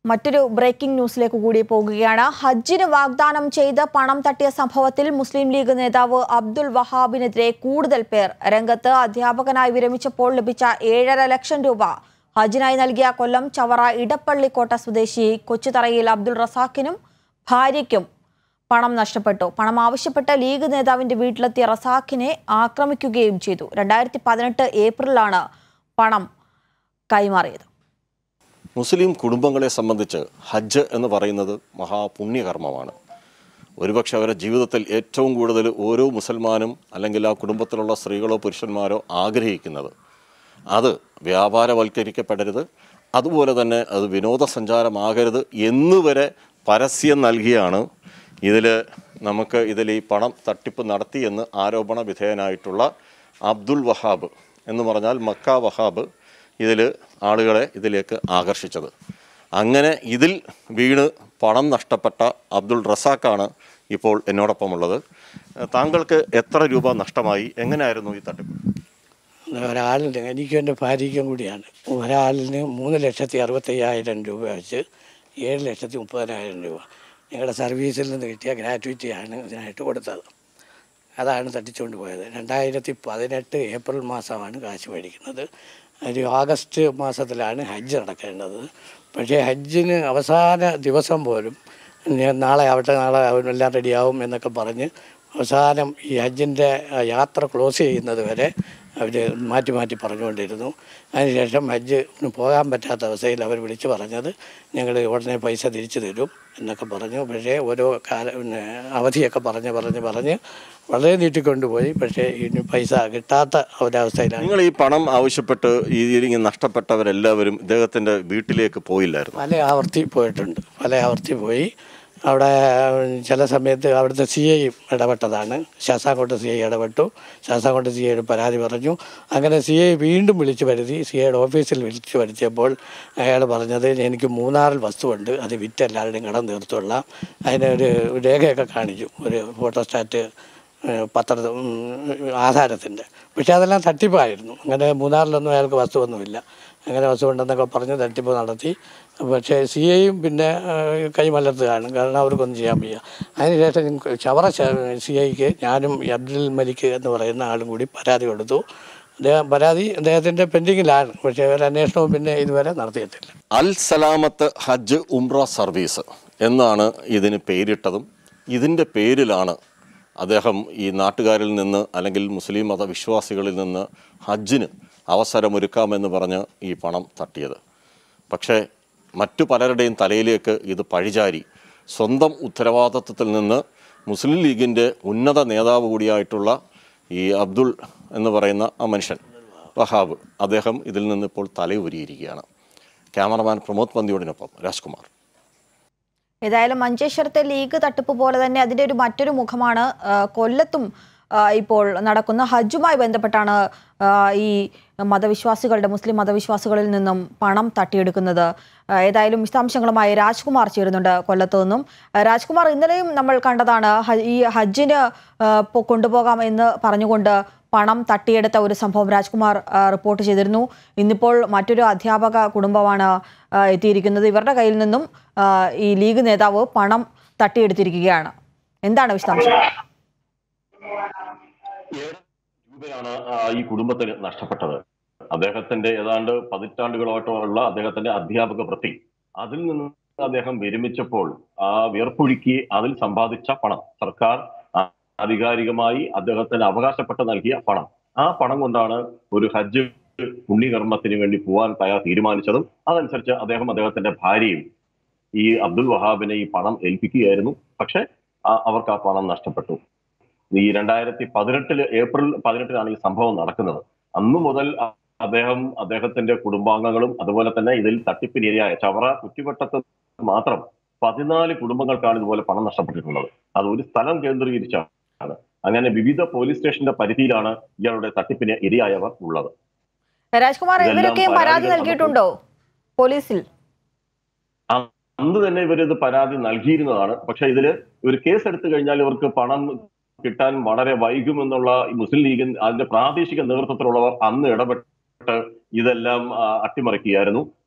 മറ്റൊരു ബ്രേക്കിംഗ് ന്യൂസിലേക്ക് കൂടി പോകുകയാണ് ഹജ്ജിന് വാഗ്ദാനം ചെയ്ത് പണം തട്ടിയ സംഭവത്തിൽ മുസ്ലിം ലീഗ് നേതാവ് അബ്ദുൾ വഹാബിനെതിരെ കൂടുതൽ പേർ രംഗത്ത് അധ്യാപകനായി വിരമിച്ചപ്പോൾ ലഭിച്ച ഏഴര ലക്ഷം രൂപ ഹജ്ജിനായി നൽകിയ കൊല്ലം ചവറ ഇടപ്പള്ളിക്കോട്ട സ്വദേശി കൊച്ചുതറയിൽ അബ്ദുൾ റസാഖിനും ഭാര്യയ്ക്കും പണം നഷ്ടപ്പെട്ടു പണം ആവശ്യപ്പെട്ട ലീഗ് നേതാവിന്റെ വീട്ടിലെത്തിയ റസാഖിനെ ആക്രമിക്കുകയും ചെയ്തു രണ്ടായിരത്തി പതിനെട്ട് ഏപ്രിലാണ് പണം കൈമാറിയത് മുസ്ലിം കുടുംബങ്ങളെ സംബന്ധിച്ച് ഹജ്ജ് എന്ന് പറയുന്നത് മഹാപുണ്യകർമ്മമാണ് ഒരുപക്ഷെ അവരുടെ ജീവിതത്തിൽ ഏറ്റവും കൂടുതൽ ഓരോ മുസൽമാനും അല്ലെങ്കിൽ ആ കുടുംബത്തിലുള്ള സ്ത്രീകളോ പുരുഷന്മാരോ ആഗ്രഹിക്കുന്നത് അത് വ്യാപാരവൽക്കരിക്കപ്പെടരുത് അതുപോലെ തന്നെ അത് വിനോദസഞ്ചാരമാകരുത് എന്നുവരെ പരസ്യം നൽകിയാണ് ഇതിൽ നമുക്ക് ഇതിൽ ഈ പണം തട്ടിപ്പ് നടത്തിയെന്ന് ആരോപണ വിധേയനായിട്ടുള്ള അബ്ദുൾ വഹാബ് എന്ന് പറഞ്ഞാൽ മക്ക വഹാബ് ഇതിൽ ആളുകളെ ഇതിലേക്ക് ആകർഷിച്ചത് അങ്ങനെ ഇതിൽ വീണ് പണം നഷ്ടപ്പെട്ട അബ്ദുൾ റസാഖാണ് ഇപ്പോൾ എന്നോടൊപ്പമുള്ളത് താങ്കൾക്ക് എത്ര രൂപ നഷ്ടമായി എങ്ങനെയായിരുന്നു ഈ തട്ടിപ്പ് ഒരാളിന് എനിക്കും എൻ്റെ ഭാര്യയ്ക്കും കൂടിയാണ് ഒരാളിന് മൂന്ന് ലക്ഷത്തി അറുപത്തയ്യായിരം രൂപ വെച്ച് ഏഴ് ലക്ഷത്തി മുപ്പതിനായിരം രൂപ ഞങ്ങളുടെ സർവീസിൽ നിന്ന് കിട്ടിയ ഗ്രാറ്റുവിറ്റിയാണ് ഇതിനായിട്ട് കൊടുത്തത് അതാണ് തട്ടിച്ചുകൊണ്ട് പോയത് രണ്ടായിരത്തി പതിനെട്ട് ഏപ്രിൽ മാസമാണ് കാശ് മേടിക്കുന്നത് ഒരു ആഗസ്റ്റ് മാസത്തിലാണ് ഹജ്ജ് നടക്കേണ്ടത് പക്ഷേ ഹജ്ജിന് അവസാന ദിവസം പോലും ഞാൻ നാളെ ആവട്ടെ നാളെ എല്ലാം റെഡിയാവും എന്നൊക്കെ പറഞ്ഞ് അവസാനം ഈ ഹജ്ജിൻ്റെ യാത്ര ക്ലോസ് ചെയ്യുന്നത് വരെ അവർ മാറ്റി മാറ്റി പറഞ്ഞുകൊണ്ടിരുന്നു അതിനുശേഷം ഹജ്ജിന് പോകാൻ പറ്റാത്ത അവസ്ഥയിൽ അവർ വിളിച്ച് പറഞ്ഞത് ഞങ്ങൾ ഉടനെ പൈസ തിരിച്ചു തരും എന്നൊക്കെ പറഞ്ഞു പക്ഷേ ഓരോ കാല പിന്നെ അവധിയൊക്കെ പറഞ്ഞ് പറഞ്ഞ് പറഞ്ഞ് വളരെ നീട്ടിക്കൊണ്ടുപോയി പക്ഷേ ഇനി പൈസ കിട്ടാത്ത ഒരവസ്ഥയിലാണ് നിങ്ങൾ ഈ പണം ആവശ്യപ്പെട്ട് ഈ ഇങ്ങനെ നഷ്ടപ്പെട്ടവരെല്ലാവരും ഇദ്ദേഹത്തിൻ്റെ വീട്ടിലേക്ക് പോയില്ലായിരുന്നു പല ആവർത്തി പോയിട്ടുണ്ട് പല ആവർത്തി പോയി അവിടെ ചില സമയത്ത് അവിടുത്തെ സി ഐ ഇടപെട്ടതാണ് ശാസ്താംകോട്ട സി ഐ ഇടപെട്ടു ശാസ്താംകോട്ട സി ഐയുടെ പരാതി പറഞ്ഞു അങ്ങനെ സി ഐ വീണ്ടും വിളിച്ചു വരുത്തി സി ഐയുടെ ഓഫീസിൽ വിളിച്ചു വരുത്തിയപ്പോൾ അയാൾ പറഞ്ഞത് എനിക്ക് മൂന്നാറിൽ വസ്തുവുണ്ട് അത് വിറ്റ് എല്ലാവരുടെയും കടം തീർത്തുകൊള്ളാം അതിനൊരു രേഖയൊക്കെ കാണിച്ചു ഒരു ഫോട്ടോസ്റ്റാറ്റ് പത്ര ആധാരത്തിൻ്റെ പക്ഷേ അതെല്ലാം തട്ടിപ്പായിരുന്നു അങ്ങനെ മൂന്നാറിലൊന്നും അയാൾക്ക് വസ്തുവൊന്നുമില്ല അങ്ങനെ വസ്തു ഉണ്ടെന്നൊക്കെ പറഞ്ഞ് തട്ടിപ്പ് നടത്തി പക്ഷേ സി ഐയും പിന്നെ കൈമലർത്തുകയാണ് കാരണം അവർക്കൊന്നും ചെയ്യാൻ വയ്യ അതിനുശേഷം ഞങ്ങൾക്ക് ചവറ സി ഐക്ക് ഞാനും ഈ അബ്ദുൽ മലിക് എന്ന് പറയുന്ന ആളും കൂടി പരാതി കൊടുത്തു അദ്ദേഹം പരാതി അദ്ദേഹത്തിൻ്റെ പെൻഡിങ്ങിലാണ് പക്ഷേ ഒരു അന്വേഷണവും പിന്നെ ഇതുവരെ നടത്തിയിട്ടില്ല അൽ സലാമത്ത് ഹജ്ജ് ഉംറ സർവീസ് എന്നാണ് ഇതിന് പേരിട്ടതും ഇതിൻ്റെ പേരിലാണ് അദ്ദേഹം ഈ നാട്ടുകാരിൽ നിന്ന് അല്ലെങ്കിൽ മുസ്ലിം മതവിശ്വാസികളിൽ നിന്ന് ഹജ്ജിന് അവസരമൊരുക്കാമെന്ന് പറഞ്ഞ് ഈ പണം തട്ടിയത് പക്ഷേ മറ്റു പലരുടെയും തലയിലേക്ക് ഇത് പഴിചാരി സ്വന്തം ഉത്തരവാദിത്വത്തിൽ നിന്ന് മുസ്ലിം ലീഗിൻ്റെ ഉന്നത നേതാവ് കൂടിയായിട്ടുള്ള ഈ അബ്ദുൾ എന്ന് പറയുന്ന ആ മനുഷ്യൻ വഹാബ് അദ്ദേഹം ഇതിൽ നിന്ന് ഇപ്പോൾ തലയൂരിയിരിക്കുകയാണ് ക്യാമറമാൻ പ്രമോദ് പന്തിയോടിനൊപ്പം രാജ്കുമാർ ഏതായാലും മഞ്ചേശ്വരത്തെ ലീഗ് തട്ടിപ്പ് പോലെ തന്നെ അതിന്റെ ഒരു മറ്റൊരു മുഖമാണ് ആ, കൊല്ലത്തും ആ, ഇപ്പോൾ നടക്കുന്ന ഹജ്ജുമായി ബന്ധപ്പെട്ടാണ് ആ, ഈ മതവിശ്വാസികളുടെ മുസ്ലിം മതവിശ്വാസികളിൽ നിന്നും പണം തട്ടിയെടുക്കുന്നത് ആ, ഏതായാലും വിശദാംശങ്ങളുമായി രാജ്കുമാർ ചേരുന്നുണ്ട് കൊല്ലത്തു നിന്നും ആ, രാജ്കുമാർ ഇന്നലെയും നമ്മൾ കണ്ടതാണ് ഹ- ഈ ഹജ്ജിന് ആ, പോ- കൊണ്ടുപോകാം എന്ന് പറഞ്ഞുകൊണ്ട് പണം തട്ടിയെടുത്ത ഒരു സംഭവം രാജ്കുമാർ ആ, റിപ്പോർട്ട് ചെയ്തിരുന്നു ഇന്നിപ്പോൾ മറ്റൊരു അധ്യാപക കുടുംബമാണ് ആ, എത്തിയിരിക്കുന്നത് ഇവരുടെ കയ്യിൽ നിന്നും ആ, ഈ ലീഗ് നേതാവ് പണം തട്ടിയെടുത്തിരിക്കുകയാണ് എന്താണ് വിശദാംശം രൂപയാണ് ആ, ഈ കുടുംബത്തിന് നഷ്ടപ്പെട്ടത് അദ്ദേഹത്തിന്റെ ഏതാണ്ട് പതിറ്റാണ്ടുകളായിട്ടുള്ള അദ്ദേഹത്തിന്റെ അധ്യാപക വൃത്തി അതിൽ നിന്ന് അദ്ദേഹം വിരമിച്ചപ്പോൾ ആ വിയർപ്പൊഴുക്കി അതിൽ സമ്പാദിച്ച പണം സർക്കാർ ആ, ആധികാരികമായി അദ്ദേഹത്തിന് അവകാശപ്പെട്ട് നൽകിയ പണം ആ പണം കൊണ്ടാണ് ഒരു ഹജ്ജ് പുണ്യകർമ്മത്തിന് വേണ്ടി പോകാൻ തയ്യാർ തീരുമാനിച്ചതും അതനുസരിച്ച് അദ്ദേഹം അദ്ദേഹത്തിന്റെ ഭാര്യയും ഈ അബ്ദുൽ വഹാബിനെ ഈ പണം ഏൽപ്പിക്കുകയായിരുന്നു പക്ഷെ ആ- അവർക്ക് ആ പണം നഷ്ടപ്പെട്ടു ഈ രണ്ടായിരത്തി പതിനെട്ടില് ഏപ്രിൽ പതിനെട്ടിനാണ് ഈ സംഭവം നടക്കുന്നത് അന്നു മുതൽ അ- അദ്ദേഹം അദ്ദേഹത്തിന്റെ കുടുംബാംഗങ്ങളും അതുപോലെ തന്നെ ഇതിൽ തട്ടിപ്പിനിരയായ ചവറ കുറ്റിവട്ടത്ത് മാത്രം പതിനാല് കുടുംബങ്ങൾക്കാണ് ഇതുപോലെ പണം നഷ്ടപ്പെട്ടിട്ടുള്ളത് അത് ഒരു സ്ഥലം കേന്ദ്രീകരിച്ചാണ് അങ്ങനെ വിവിധ പോലീസ് സ്റ്റേഷന്റെ പരിധിയിലാണ് ഇയാളുടെ തട്ടിപ്പിന് ഇരയായവർ ഉള്ളത് രാജ്കുമാർ ഇതെല്ലാം ഇവരൊക്കെയും പരാതി പരാതികൾ നൽകിയിട്ടുണ്ടോ പോലീസിൽ അന്ന് തന്നെ ഇവരിത് പരാതി നൽകിയിരുന്നതാണ് പക്ഷെ ഇതില് ഒരു കേസ് എടുത്തു കഴിഞ്ഞാൽ ഇവർക്ക് പണം കിട്ടാൻ വളരെ വൈകുമെന്നുള്ള ഈ മുസ്ലിം ലീഗിൻ അതിന്റെ പ്രാദേശിക നേതൃത്വത്തിലുള്ളവർ അന്ന് ഇടപെട്ട് ഇതെല്ലാം ആ, അട്ടിമറിക്കുകയായിരുന്നു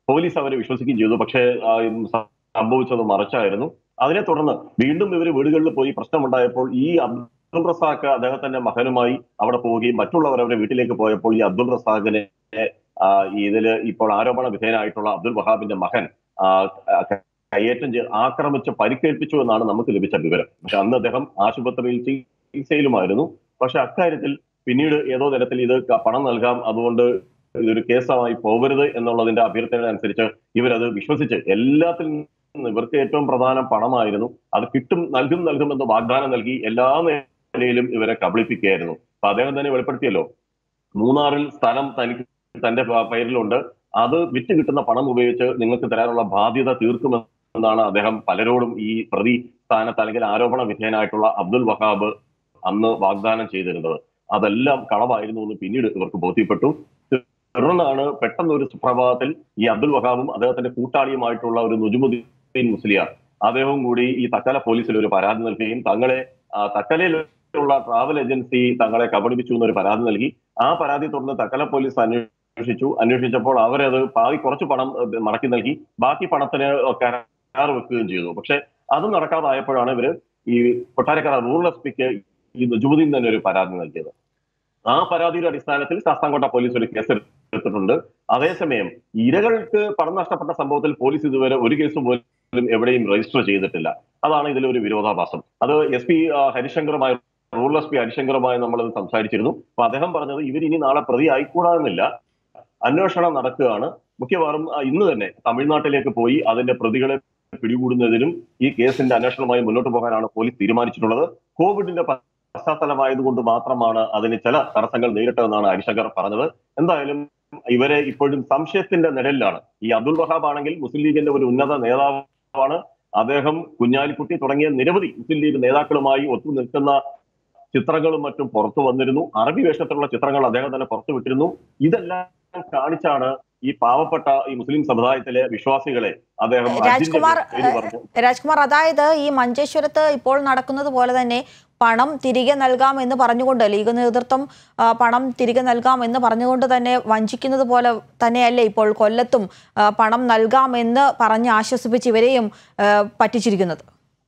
പോലീസ് അവരെ വിശ്വസിക്കുകയും ചെയ്തു പക്ഷേ ആ, ഇത് സംഭവിച്ചത് മറിച്ചായിരുന്നു അതിനെ തുടർന്ന് വീണ്ടും ഇവർ വീടുകളിൽ പോയി പ്രശ്നമുണ്ടായപ്പോൾ ഈ അബ്ദുൾ റസാഖ് അദ്ദേഹത്തിന്റെ മകനുമായി അവിടെ പോവുകയും മറ്റുള്ളവർ അവരുടെ വീട്ടിലേക്ക് പോയപ്പോൾ ഈ അബ്ദുൾ റസാഖിനെ ആ, ഇതില് ഇപ്പോൾ ആരോപണ വിധേയനായിട്ടുള്ള അബ്ദുൾ വഹാബിന്റെ മകൻ ആ, ക- കയ്യേറ്റം ചെയ്ത് ആക്രമിച്ച് പരിക്കേൽപ്പിച്ചു എന്നാണ് നമുക്ക് ലഭിച്ച വിവരം പക്ഷെ അന്ന് അദ്ദേഹം ആശുപത്രിയിൽ ചികിത്സയിലുമായിരുന്നു പക്ഷെ അക്കാര്യത്തിൽ പിന്നീട് ഏതോ തരത്തിൽ ഇത് ക- പണം നൽകാം അതുകൊണ്ട് ഇതൊരു കേസായി പോകരുത് എന്നുള്ളതിന്റെ അഭ്യർത്ഥന അനുസരിച്ച് ഇവരത് വിശ്വസിച്ച് എല്ലാത്തിൽ നിന്നും ഇവർക്ക് ഏറ്റവും പ്രധാനം പണമായിരുന്നു അത് കിട്ടും നൽകും നൽകും എന്ന് വാഗ്ദാനം നൽകി എല്ലാ നിലയിലും ഇവരെ കബളിപ്പിക്കുകയായിരുന്നു അപ്പൊ അദ്ദേഹം തന്നെ വെളിപ്പെടുത്തിയല്ലോ മൂന്നാറിൽ സ്ഥലം തനിക്ക് തന്റെ പ- പേരിലുണ്ട് അത് വിറ്റ് കിട്ടുന്ന പണം ഉപയോഗിച്ച് നിങ്ങൾക്ക് തരാനുള്ള ബാധ്യത തീർക്കുമെന്നാണ് അദ്ദേഹം പലരോടും ഈ പ്രതി സ്ഥാനത്ത് അല്ലെങ്കിൽ ആരോപണ വിധേയനായിട്ടുള്ള അബ്ദുൽ വഹാബ് അന്ന് വാഗ്ദാനം ചെയ്തിരുന്നത് അതെല്ലാം കളവായിരുന്നു എന്ന് പിന്നീട് ഇവർക്ക് ബോധ്യപ്പെട്ടു തുടർന്നാണ് പെട്ടെന്ന് ഒരു സുപ്രഭാതത്തിൽ ഈ അബ്ദുൽ വഹാബും അദ്ദേഹത്തിന്റെ കൂട്ടാളിയുമായിട്ടുള്ള ഒരു നുജുമുദ്ദീൻ മുസ്ലിയാർ അദ്ദേഹവും കൂടി ഈ തക്കല പോലീസിൽ ഒരു പരാതി നൽകുകയും തങ്ങളെ ആ, തക്കലയിലുള്ള ട്രാവൽ ഏജൻസി തങ്ങളെ കബളിപ്പിച്ചു എന്നൊരു പരാതി നൽകി ആ പരാതി തുടർന്ന് തക്കല പോലീസ് അന്വേഷിച്ചു അന്വേഷിച്ചപ്പോൾ അവരത് പാതി കുറച്ച് പണം ഏഹ്, മടക്കി നൽകി ബാക്കി പണത്തിന് കരാർ വെക്കുകയും ചെയ്തു പക്ഷെ അത് നടക്കാതായപ്പോഴാണ് ഇവര് ഈ കൊട്ടാരക്കര റൂറൽ എസ് പിക്ക് ഈ നജുമുദ്ദീൻ തന്നെ ഒരു പരാതി നൽകിയത് ആ പരാതിയുടെ അടിസ്ഥാനത്തിൽ ശാസ്താംകോട്ട പോലീസ് ഒരു കേസ് എടുത്തിട്ടുണ്ട് അതേസമയം ഇരകൾക്ക് പണം നഷ്ടപ്പെട്ട സംഭവത്തിൽ പോലീസ് ഇതുവരെ ഒരു കേസും പോലും എവിടെയും രജിസ്റ്റർ ചെയ്തിട്ടില്ല അതാണ് ഇതിലെ ഒരു വിരോധാഭാസം അത് എസ് പി ഹരിശങ്കറുമായി റൂറൽ എസ് പി ഹരിശങ്കറുമായി നമ്മൾ സംസാരിച്ചിരുന്നു അപ്പൊ അദ്ദേഹം പറഞ്ഞത് ഇവർ ഇനി നാളെ പ്രതി ആയിക്കൂടാന്നില്ല അന്വേഷണം നടക്കുകയാണ് മിക്കവാറും ആ, ഇന്ന് തന്നെ തമിഴ്നാട്ടിലേക്ക് പോയി അതിന്റെ പ്രതികളെ പിടികൂടുന്നതിനും ഈ കേസിന്റെ അന്വേഷണവുമായി മുന്നോട്ട് പോകാനാണ് പോലീസ് തീരുമാനിച്ചിട്ടുള്ളത് കോവിഡിന്റെ പശ്ചാത്തലമായതുകൊണ്ട് മാത്രമാണ് അതിന് ചില തടസ്സങ്ങൾ നേരിട്ടതെന്നാണ് ഹരിശങ്കർ പറഞ്ഞത് എന്തായാലും ഇവരെ ഇപ്പോഴും സംശയത്തിന്റെ നിഴലിലാണ് ഈ അബ്ദുൽ വഹാബ് ആണെങ്കിൽ മുസ്ലിം ലീഗിന്റെ ഒരു ഉന്നത നേതാവാണ് അദ്ദേഹം കുഞ്ഞാലിക്കുട്ടി തുടങ്ങിയ നിരവധി മുസ്ലിം ലീഗ് നേതാക്കളുമായി ഒത്തു നിൽക്കുന്ന ചിത്രങ്ങളും മറ്റും പുറത്തു വന്നിരുന്നു അറബി വേഷത്തിലുള്ള ചിത്രങ്ങൾ അദ്ദേഹം തന്നെ പുറത്തു വിട്ടിരുന്നു ഇതെല്ലാം കാണിച്ചാണ് ഈ പാവപ്പെട്ട ഈ മുസ്ലിം സമുദായത്തിലെ വിശ്വാസികളെ അദ്ദേഹം ഹജ്ജിന്റെ രാജ്കുമാർ പേര് പറഞ്ഞു രാജ്കുമാർ അതായത് ഈ മഞ്ചേശ്വരത്ത് ഇപ്പോൾ നടക്കുന്നത് പോലെ തന്നെ പണം തിരികെ നൽകാം എന്ന് പറഞ്ഞുകൊണ്ട് ലീഗ് നേതൃത്വം ആ, പണം തിരികെ നൽകാം എന്ന് പറഞ്ഞുകൊണ്ട് തന്നെ വഞ്ചിക്കുന്നത് പോലെ തന്നെയല്ലേ ഇപ്പോൾ കൊല്ലത്തും ആ, പണം നൽകാം എന്ന് പറഞ്ഞ് ആശ്വസിപ്പിച്ച് ഇവരെയും ആ, പറ്റിച്ചിരിക്കുന്നത്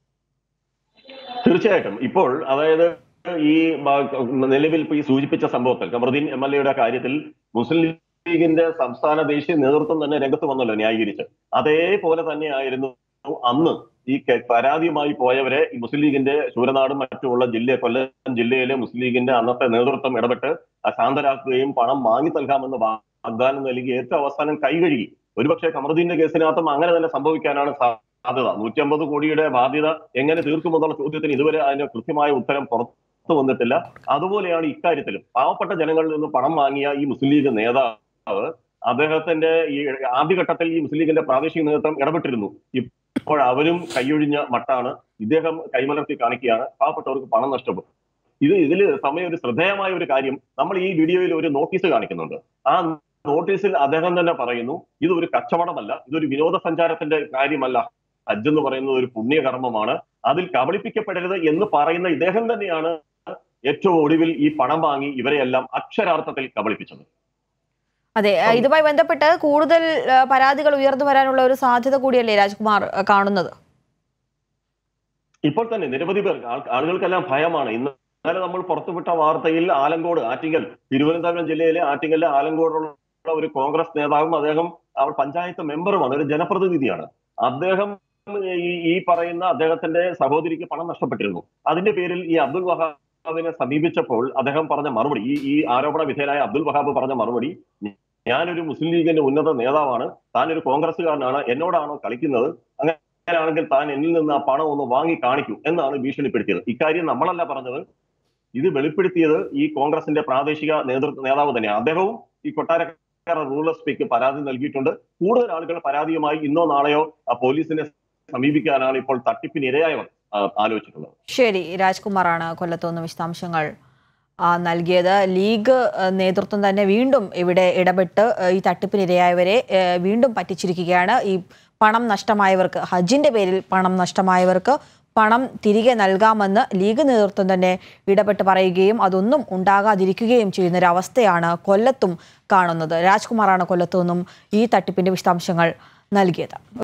തീർച്ചയായിട്ടും ഇപ്പോൾ അതായത് ഈ ബ- നിലവിൽ ഇപ്പൊ ഈ സൂചിപ്പിച്ച സംഭവത്തിൽ കമറുദ്ദീൻ എം എൽ എയുടെ കാര്യത്തിൽ മുസ്ലിം ലീഗിന്റെ സംസ്ഥാന ദേശീയ നേതൃത്വം തന്നെ രംഗത്ത് വന്നല്ലോ ന്യായീകരിച്ച് അതേപോലെ തന്നെയായിരുന്നു അന്ന് ഈ കെ- പരാതിയുമായി പോയവരെ ഈ മുസ്ലിം ലീഗിന്റെ ശൂരനാടും മറ്റുമുള്ള ജില്ല കൊല്ലം ജില്ലയിലെ മുസ്ലിം ലീഗിന്റെ അന്നത്തെ നേതൃത്വം ഇടപെട്ട് ശാന്തരാക്കുകയും പണം വാങ്ങി നൽകാമെന്ന് വാഗ്ദാനം നൽകി ഏറ്റവും അവസാനം കൈകഴുകി ഒരുപക്ഷെ കമറുദ്ദീന്റെ കേസിനകത്തും അങ്ങനെ തന്നെ സംഭവിക്കാനാണ് സാധ്യത നൂറ്റമ്പത് കോടിയുടെ ബാധ്യത എങ്ങനെ തീർക്കുമെന്നുള്ള ചോദ്യത്തിന് ഇതുവരെ അതിന്റെ കൃത്യമായ ഉത്തരം പുറത്തു വന്നിട്ടില്ല അതുപോലെയാണ് ഇക്കാര്യത്തിലും പാവപ്പെട്ട ജനങ്ങളിൽ നിന്ന് പണം വാങ്ങിയ ഈ മുസ്ലിം ലീഗ് നേതാവ് അദ്ദേഹത്തിന്റെ ഈ ആദ്യഘട്ടത്തിൽ ഈ മുസ്ലിം ലീഗിന്റെ പ്രാദേശിക നേതൃത്വം ഇടപെട്ടിരുന്നു ഇപ്പോൾ അവരും കൈയൊഴിഞ്ഞ മട്ടാണ് ഇദ്ദേഹം കൈമലർത്തി കാണിക്കുകയാണ് പാവപ്പെട്ടവർക്ക് പണം നഷ്ടപ്പെടും ഇത് ഇതിൽ സമയം ഒരു ശ്രദ്ധേയമായ ഒരു കാര്യം നമ്മൾ ഈ വീഡിയോയിൽ ഒരു നോട്ടീസ് കാണിക്കുന്നുണ്ട് ആ നോട്ടീസിൽ അദ്ദേഹം തന്നെ പറയുന്നു ഇത് ഒരു കച്ചവടമല്ല ഇതൊരു വിനോദസഞ്ചാരത്തിന്റെ കാര്യമല്ല ഹജ്ജ് എന്ന് പറയുന്നത് ഒരു പുണ്യകർമ്മമാണ് അതിൽ കബളിപ്പിക്കപ്പെടരുത് എന്ന് പറയുന്ന ഇദ്ദേഹം തന്നെയാണ് ഏറ്റവും ഒടുവിൽ ഈ പണം വാങ്ങി ഇവരെയെല്ലാം അക്ഷരാർത്ഥത്തിൽ കബളിപ്പിച്ചത് അതെ ആ, ഇതുമായി ബന്ധപ്പെട്ട് കൂടുതൽ ആ, പരാതികൾ ഉയർന്നു വരാനുള്ള ഒരു സാധ്യത കൂടിയല്ലേ രാജ്കുമാർ ആ, കാണുന്നത് ഇപ്പോൾ തന്നെ നിരവധി പേർ ആൾ- ആളുകൾക്കെല്ലാം ഭയമാണ് ഇന്നലെ നമ്മൾ പുറത്തുവിട്ട വാർത്തയിൽ ആലങ്കോട് ആറ്റിങ്ങൽ തിരുവനന്തപുരം ജില്ലയിലെ ആറ്റിങ്ങലിലെ ആലങ്കോടുള്ള ഒരു കോൺഗ്രസ് നേതാവും അദ്ദേഹം അവർ പഞ്ചായത്ത് മെമ്പറുമാണ് ഒരു ജനപ്രതിനിധിയാണ് അദ്ദേഹം ഈ ഈ പറയുന്ന അദ്ദേഹത്തിന്റെ സഹോദരിക്ക് പണം നഷ്ടപ്പെട്ടിരുന്നു അതിന്റെ പേരിൽ ഈ അബ്ദുൽ വഹാബിനെ സമീപിച്ചപ്പോൾ അദ്ദേഹം പറഞ്ഞ മറുപടി ഈ ഈ ആരോപണ വിധേയനായ അബ്ദുൽ വഹാബ് പറഞ്ഞ മറുപടി ഞാനൊരു മുസ്ലിം ലീഗിന്റെ ഉന്നത നേതാവാണ് താൻ ഒരു കോൺഗ്രസ്സുകാരനാണ് എന്നോടാണോ കളിക്കുന്നത് അങ്ങനെയാണെങ്കിൽ താൻ എന്നിൽ നിന്ന് ആ പണം ഒന്ന് വാങ്ങി കാണിക്കൂ എന്നാണ് ഭീഷണിപ്പെടുത്തിയത് ഇക്കാര്യം നമ്മളല്ല പറഞ്ഞത് ഇത് വെളിപ്പെടുത്തിയത് ഈ കോൺഗ്രസിന്റെ പ്രാദേശിക നേതൃത്വ നേതാവ് തന്നെയാണ് അദ്ദേഹവും ഈ കൊട്ടാരക്കര റൂറൽ എസ് പിക്ക് പരാതി നൽകിയിട്ടുണ്ട് കൂടുതൽ ആളുകൾ പരാതിയുമായി ഇന്നോ നാളെയോ ആ പോലീസിനെ സമീപിക്കാനാണ് ഇപ്പോൾ തട്ടിപ്പിന് ഇരയായവർ ആ, ആലോചിച്ചിട്ടുള്ളത് ശരി രാജ്കുമാറാണ് കൊല്ലത്തുനിന്ന് വിശദാംശങ്ങൾ ആ, നൽകിയത് ലീഗ് ആ, നേതൃത്വം തന്നെ വീണ്ടും ഇവിടെ ഇടപെട്ട് ആ, ഈ തട്ടിപ്പിനിരയായവരെ ആ, വീണ്ടും പറ്റിച്ചിരിക്കുകയാണ് ഈ പണം നഷ്ടമായവർക്ക് ഹജ്ജിന്റെ പേരിൽ പണം നഷ്ടമായവർക്ക് പണം തിരികെ നൽകാമെന്ന് ലീഗ് നേതൃത്വം തന്നെ ഇടപെട്ട് പറയുകയും അതൊന്നും ഉണ്ടാകാതിരിക്കുകയും ചെയ്യുന്ന ഒരു അവസ്ഥയാണ് കൊല്ലത്തും കാണുന്നത് രാജ്കുമാറാണ് കൊല്ലത്തു നിന്നും ഈ തട്ടിപ്പിന്റെ വിശദാംശങ്ങൾ നൽകിയത്